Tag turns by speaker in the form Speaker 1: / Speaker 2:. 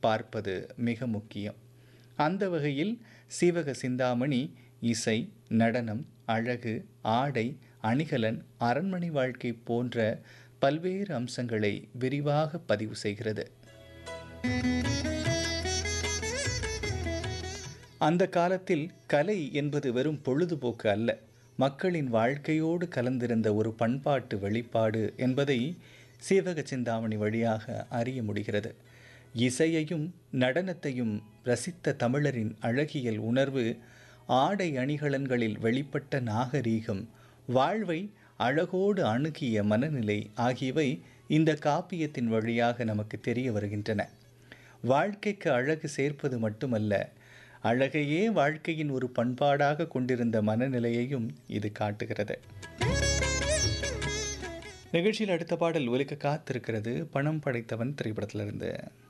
Speaker 1: பார்ப்பது மிக முக்கியம் அந்த வகையில் சீவக சிந்தாமணி இசை நடனம் அழகு ஆடை அணிகலன் அரண்மனை வாழ்க்கை போன்ற பல்வேறு அம்சங்களை விரிவாக பதிவு செய்கிறது அந்த காலத்தில் கலை என்பது வெறும் பொழுதுபோக்கு அல்ல மக்களின் வாழ்க்கையோடு கலந்திருந்த ஒரு பண்பாட்டு வெளிப்பாடு என்பதை சீவக சிந்தாமணி வழியாக அறிய முடிகிறது இசையையும் நடனத்தையும் ரசித்த தமிழரின் அழகியல் உணர்வு ஆடை அணிகலன்களில் வெளிப்பட்ட நாகரீகம் வாழ்வை அழகோடு அணுகிய மனநிலை ஆகியவை இந்த காப்பியத்தின் வழியாக நமக்கு தெரிய வருகின்றன வாழ்க்கைக்கு அழகு சேர்ப்பது மட்டுமல்ல அழகையே வாழ்க்கையின் ஒரு பண்பாடாக கொண்டிருந்த மனநிலையையும் இது காட்டுகிறது நிகழ்ச்சியில் அடுத்த பாடல் ஒலிக்க காத்திருக்கிறது பணம் படைத்தவன் திரைப்படத்திலிருந்து